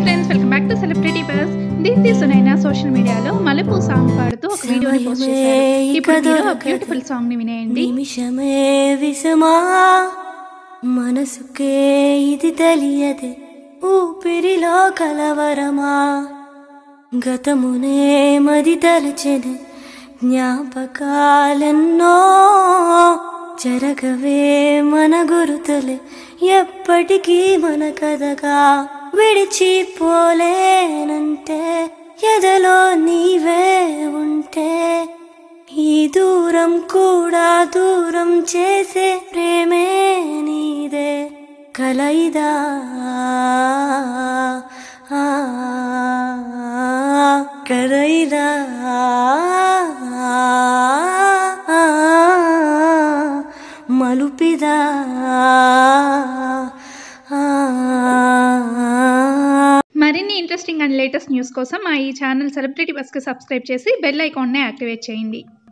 friends welcome back to celebrity buzz Deepthi Sunaina social మీడియాలో మలుపు song పాడుతూ ఒక వీడియోని పోస్ట్ చేశారు ఇప్పుడు మీరు ఆ బ్యూటిఫుల్ సాంగ్ ని వినేయండి నిమిషమే విసుమా మనసుకే ఇది తెలియదే ఊపిరిలో కలవరమా గతమునే మది తలచెను జ్ఞాపకాలెన్నో జరగవే మన గురుతులే ఎప్పటికీ మన కథగా విడిచిపోలేనంటే ఎదలో నీవే ఉంటే ఈ దూరం కూడా దూరం చేసే ప్రేమే నీదే కలయిదా ఆ, కలయిదా ఆ, మలుపిదా ఆ, మరిన్ని ఇంట్రెస్టింగ్ అండ్ లేటెస్ట్ న్యూస్ కోసం మా ఈ ఛానల్ సెలబ్రిటీ బస్కి సబ్స్క్రైబ్ చేసి బెల్ ఐకాన్ని యాక్టివేట్ చేయండి